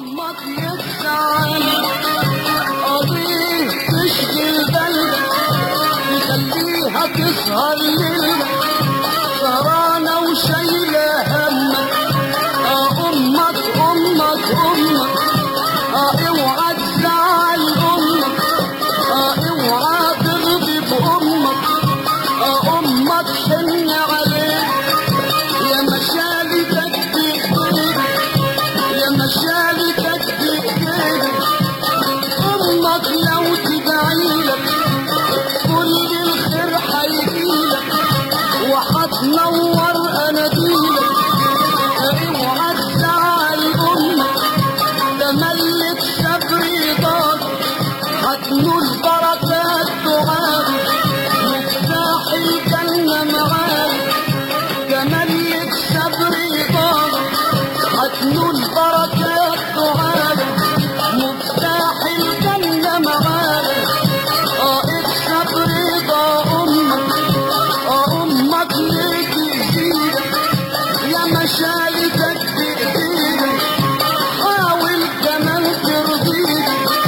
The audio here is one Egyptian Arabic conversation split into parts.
امك يزعل قضيه تشغل بالك تخليها تسهر ليلك سهرانة وشايلة همك اه امك امك امك اه اوعى تزعل امك اه اوعى تغضب امك اه امك حن عليك يا مشالتك بايديك يا مشالتك بايديك امك لو تدعيلك كل الخير هيجيلك وهتنور اناديلك اوعى تزعل امك تملك صبر رضاك هتنول بركات دعاك مفتاح الجنة معاك تملك صبر رضاك هتنول بركات دعاك مفتاح الجنة معاك اه اكسب رضا امك اه امك ليك يزيدك يا مشالتك بايديك حاول كمان ترضيك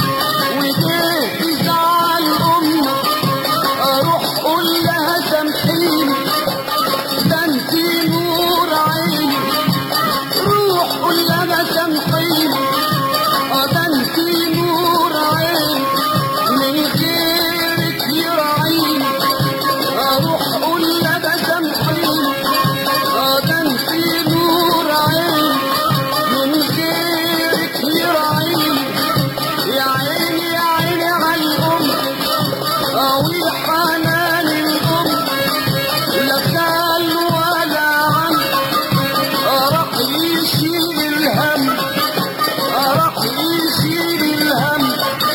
وليه تزعل امك اروح قول لها سامحيني ده انت نور عيني روح قول لها سامحيني اه ده انت نور عيني من غيرك يراعيني اروح قول لها سامحيني اه ده انت نور عيني من غيرك يراعيني يا عيني يا عيني على الام قوي حنان الام لا خال ولا عم راح يشيل الهم راح يشيل الهم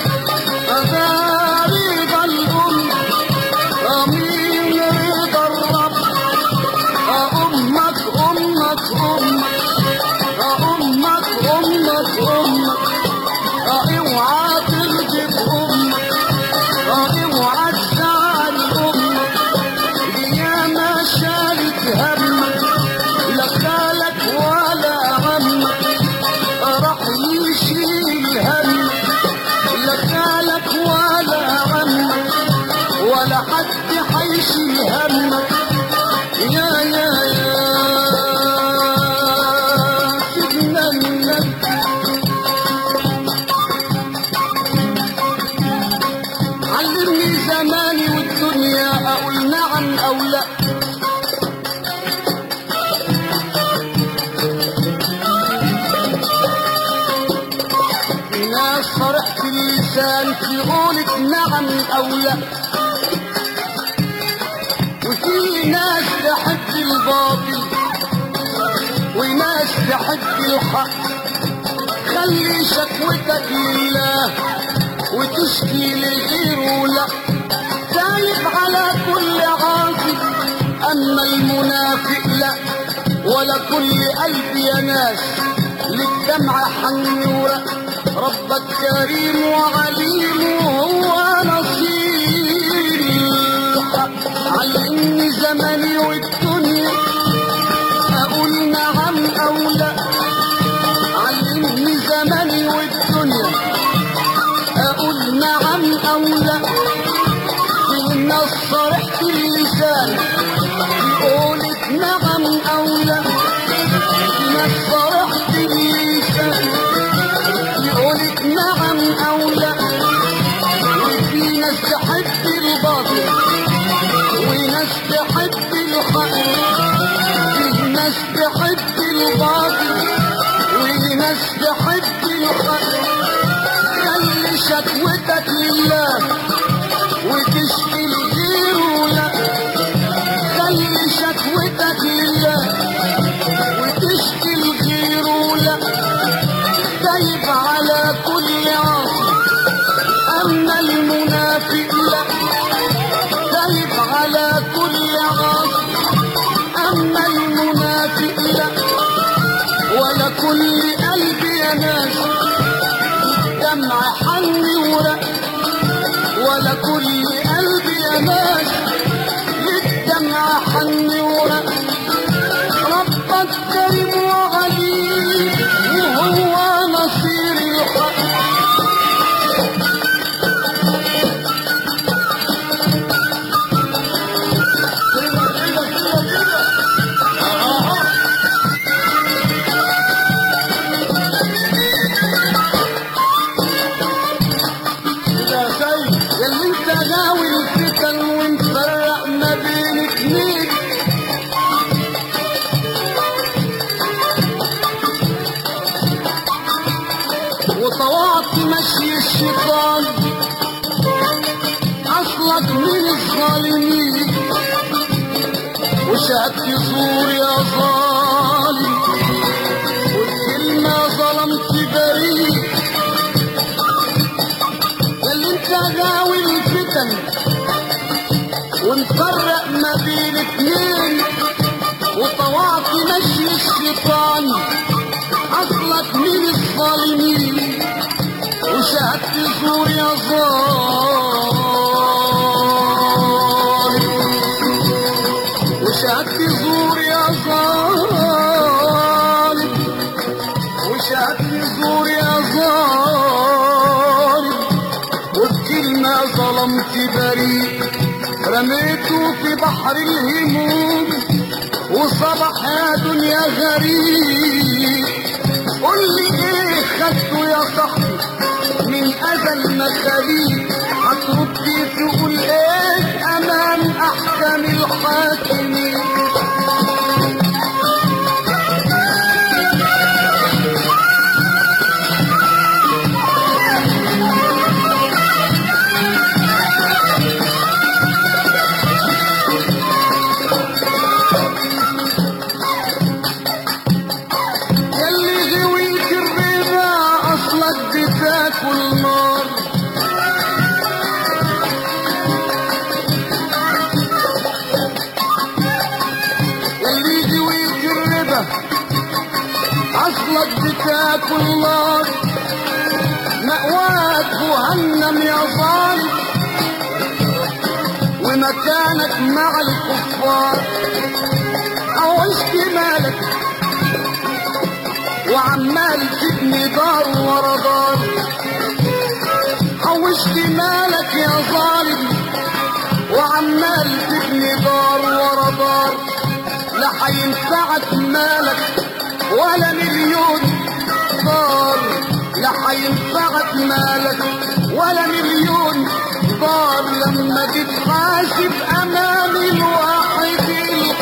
فده رضا الام مين رضا الرب امك امك امك امك امك امك اوعى تغضب امك اوعى تزعل امك دي ياما شالت همك لا خالك ولا عمك راح يشيل همك لا خالك ولا عمك ولا حد حيشيل همك يا يا يا سيدنا النبي علمني زماني والدنيا اقول نعم او لا في ناس فرحت اللسان في قولك نعم او لا وفي ناس تحب الباطل وناس تحب الحق خلي شكوتك لله وتشكي لغيره لا تالف على كل عاصي اما المنافق لا ولا كل قلب يا ناس للدمع حن ورق ربك كريم وعليم وهو نصير الحق علمني زمني والدنيا اقول نعم او لا علمني زمني والدنيا اقول نعم او لا في الناس صرحت اللسان يقولك نعم او لا في ناس صرحت اللسان يقولك نعم او لا وفي ناس تحب الباطل وناس تحب الحق في ناس تحب الباطل وناس تحب الحق خلي شكوتك لله وتشكي لغيره لا خلي شكوتك لله وتشكي لغيره لا تايب على كل عاصي اما المنافق لا تايب على كل عاصي اما المنافق لا ولا كل قلب يا ناس دمع حن ورق ولا كل قلب يا ناس للدمع حن ورق ربك كريم وعليم وهو نصير وطوعت مشي الشيطان اصلك من الظالمين وشهدت زور يا ظالم والكلمة ظلمت بريء اللي انت غاوي الفتن ونفرق ما بين اتنين وطوعت مشي الشيطان اصلك من الظالمين وشهدت زور يا ظالم وشهدت زور يا ظالم وشهدت زور يا ظالم وبكلمة ظلمت بريء رميته في بحر الهموم وصبح يا دنيا غريب قول لي ايه خدته يا صاحبي من ازل مخاليق هترد تقول ايه امام احكام الحاكمين يلي غويت الرضا اصلك بتاكل نار يلي غويت الرضا اصلك بتاكل نار مأواك جهنم يا ظالم ومكانك مع الكفار او عشت مالك وعمال تبني دار ورا دار حوشت مالك يا ظالم وعمال تبني دار ورا دار لا هينفعك مالك ولا مليون دار لا هينفعك مالك ولا مليون دار لما تتحاسب امام الواحد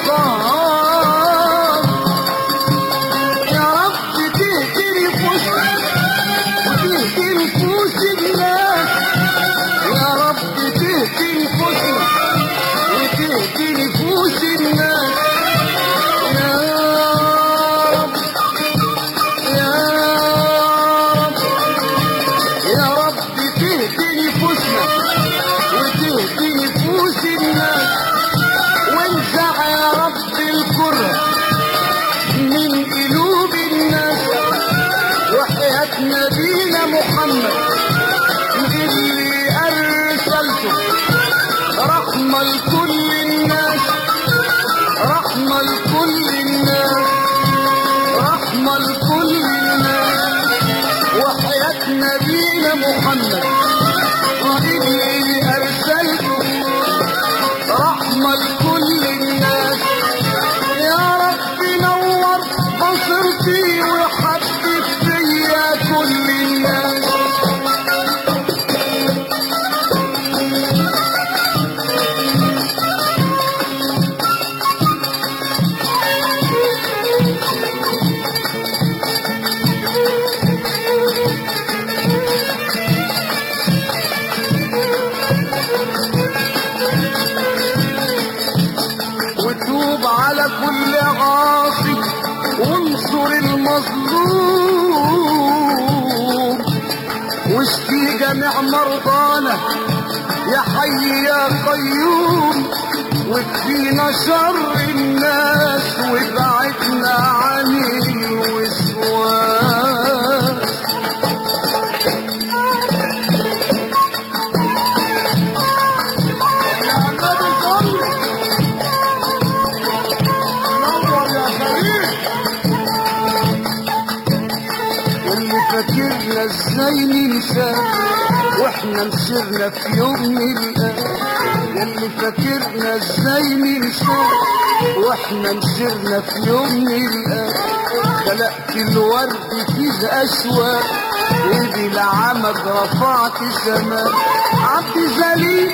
القهار يا رب تهدي نفوسنا وتهدي نفوس الناس يا رب تهدي نفوسنا وتهدي نفوس الناس يا رب يا رب يا رب تهدي نفوسنا وتهدي نفوس الناس وانزع يا رب الكره من قلوب الناس وحياة نبينا محمد اللي أرسلته رحمة لكل الناس رحمة لكل الناس رحمة لكل الناس وحياة نبينا محمد اللي أرسلته رحمة لكل الناس يا رب نور بصرتي وحبب فيا كل الناس وتوب على كل عاصي وانصر المظلوم واشفي جميع مرضانا يا حي يا قيوم واكفينا شر الناس وابعدنا عن الوسواس يا نبي صل نور يا كريم واللي فاكرنا ازاي ننسى واحنا مسرنا في يوم نلقى ياللي فاكرنا ازاي ننسى واحنا مسرنا في يوم نلقى خلقت الورد فيه اشواق ايدي لعمد رفعت السماء عبد ذليل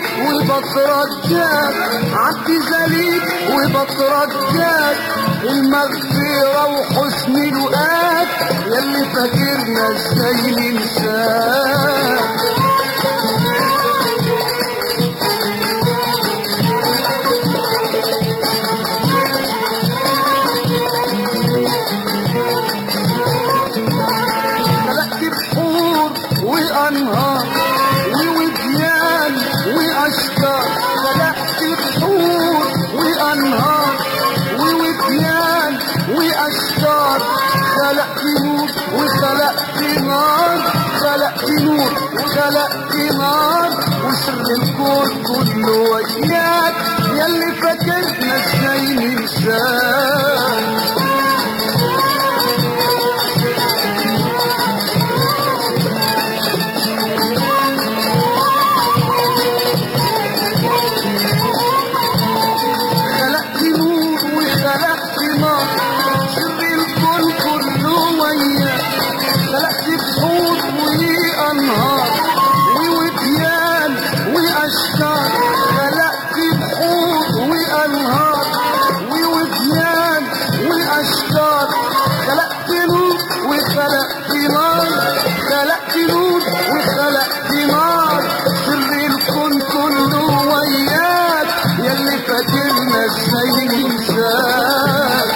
وبترجاك عبد ذليل وبترجاك المغفرة المغفرة وحسن لقاك يلي فاكرنا ازاي ننساك خلقت بحور وانهار ووديان واشجار خلقت بحور وانهار ووديان واشجار خلقت نور وخلقت نار خلقت نور وخلقت نار وسر الكون كله وياك يلي فاكرنا ازاي ننساك خلقت نور وخلقت نار سر الكون كله وياك خلقت بحور وانهار ووديان واشجار خلقت بحور وانهار ووديان واشجار خلقت نور وخلقت نار خلقت نور وخلقت نار سر الكون كله وياك يلي فاكرنا ازاي ننساك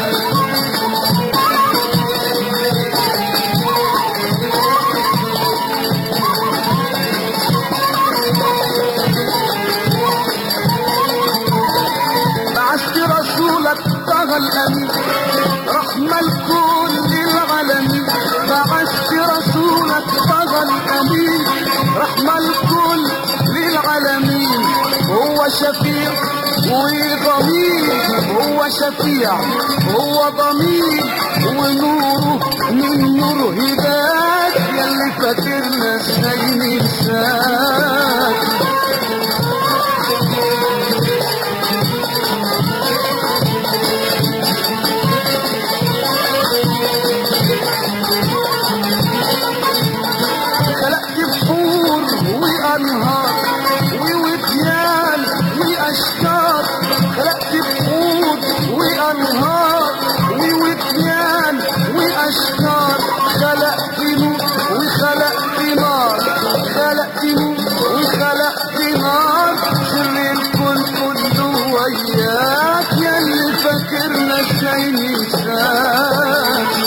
بعثت رسولك طه الامين رحمة لكل العالمين بعثت رسولك طه الامين رحمة لكل للعالمين هو شفيع وضمير هو شفيع هو ضمير ونوره من نور هداك يلي فاكرنا ازاي ننساك خلقت بحور وانهار ووديان واشجار خلقت بحور وانهار ووديان واشجار خلقت نور وخلقت نار خلقت نور وخلقت نار سر الكون كله وياك يلي فاكرنا ازاي ننساك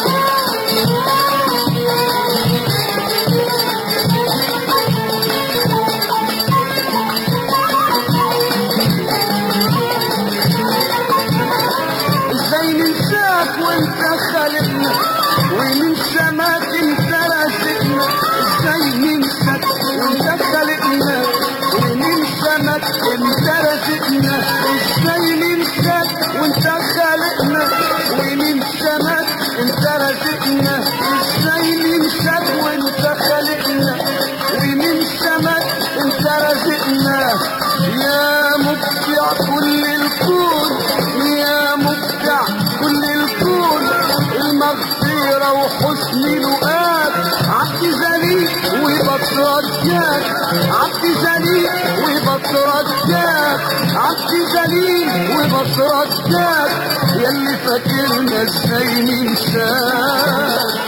ازاي ننساك وانت خالقنا ومن سماك انت رازقنا ازاي ننساك وانت خالقنا ومن سماك انت رازقنا ازاي ننساك وانت خالقنا ومن سماك انت رازقنا ازاي ننساك وانت خالقنا ومن سماك انت رازقنا يا مبدع كل الكون يا مبدع كل الكون المغفرة وحسن لقاك عبد ذليل وبترجاك عبد ذليل وبترجاك عبد ذليل وبترجاك يلي فاكرنا ازاي ننساك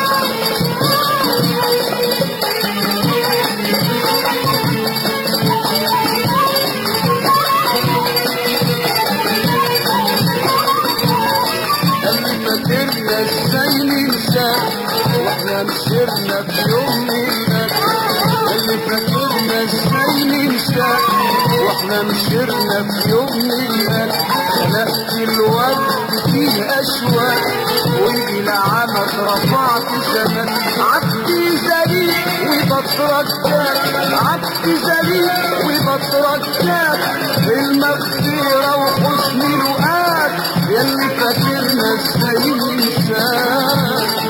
اللي فاكرنا ازاي ننساك واحنا مسيرنا في يوم ميلاد اللي فاكرنا ازاي ننساك واحنا مسيرنا في يوم ميلاد خلقت الوقت فيه اشواق ويجي لعمك رفعت زمان عبدي ذليل وبترجاك عبدي ذليل وبترجاك المغفرة وحسن لقاك يلي فاكرنا ازاي ننساك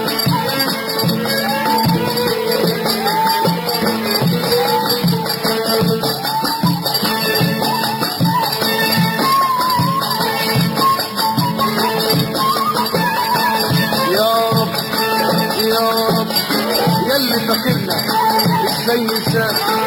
يا رب يا رب يلي فاكرنا ازاي ننساك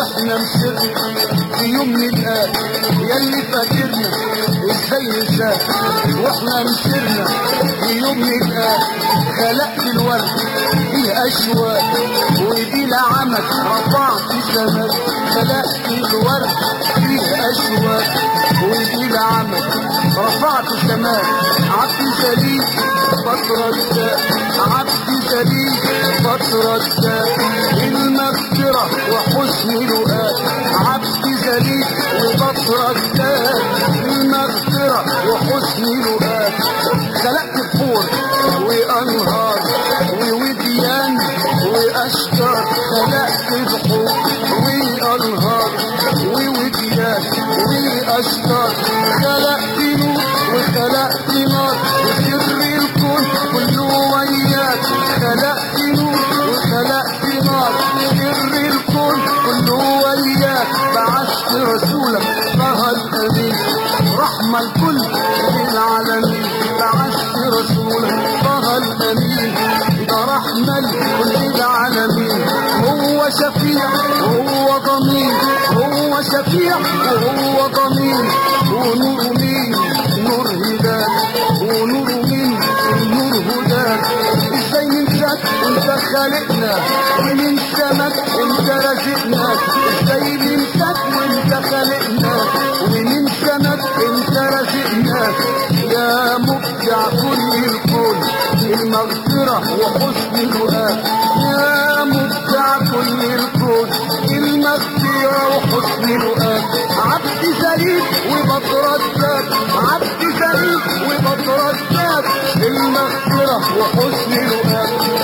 واحنا مسرنا في يوم نلقاك ياللي فاكرنا ازاي ننساك واحنا مسرنا في يوم نلقاك خلقت الورد فيه اشواق ودي لعمك رفعت سماك خلقت الورد فيه اشواق ودي لعمك رفعت سماك عبد سليم فترة عبد سليم فترة المغفرة وحسن لقاك عبد سليم وفترة المغفرة وحسن لقاك خلقت بحور وأنهار ووديان وأشجار خلقت بحور وأنهار ووديان وأشجار خلقت نور وخلقت نار وسر الكون كله وياك خلقت نور وخلقت نار سر الكون كله وياك بعثت رسولك طه الأمين رحمة الكل للعالمين بعثت رسولك طه الأمين ده رحمة لكل العالمين هو شفيع وهو ضمين هو شفيع وهو ضمين ونور مين نور هداك ونور مين نور هداك ازاي ننساك انت خالقنا ومن سمك انت رزقنا ازاي ننساك وانت خالقنا ومن سمك انت رزقنا يا مبدع كل الكون المغفرة وحسن الوهاب يا مبدع كل الكون المغفرة وحسن الوهاب عبد سليم وبتردد عبد سليم وبتردد المغفرة وحسن الوهاب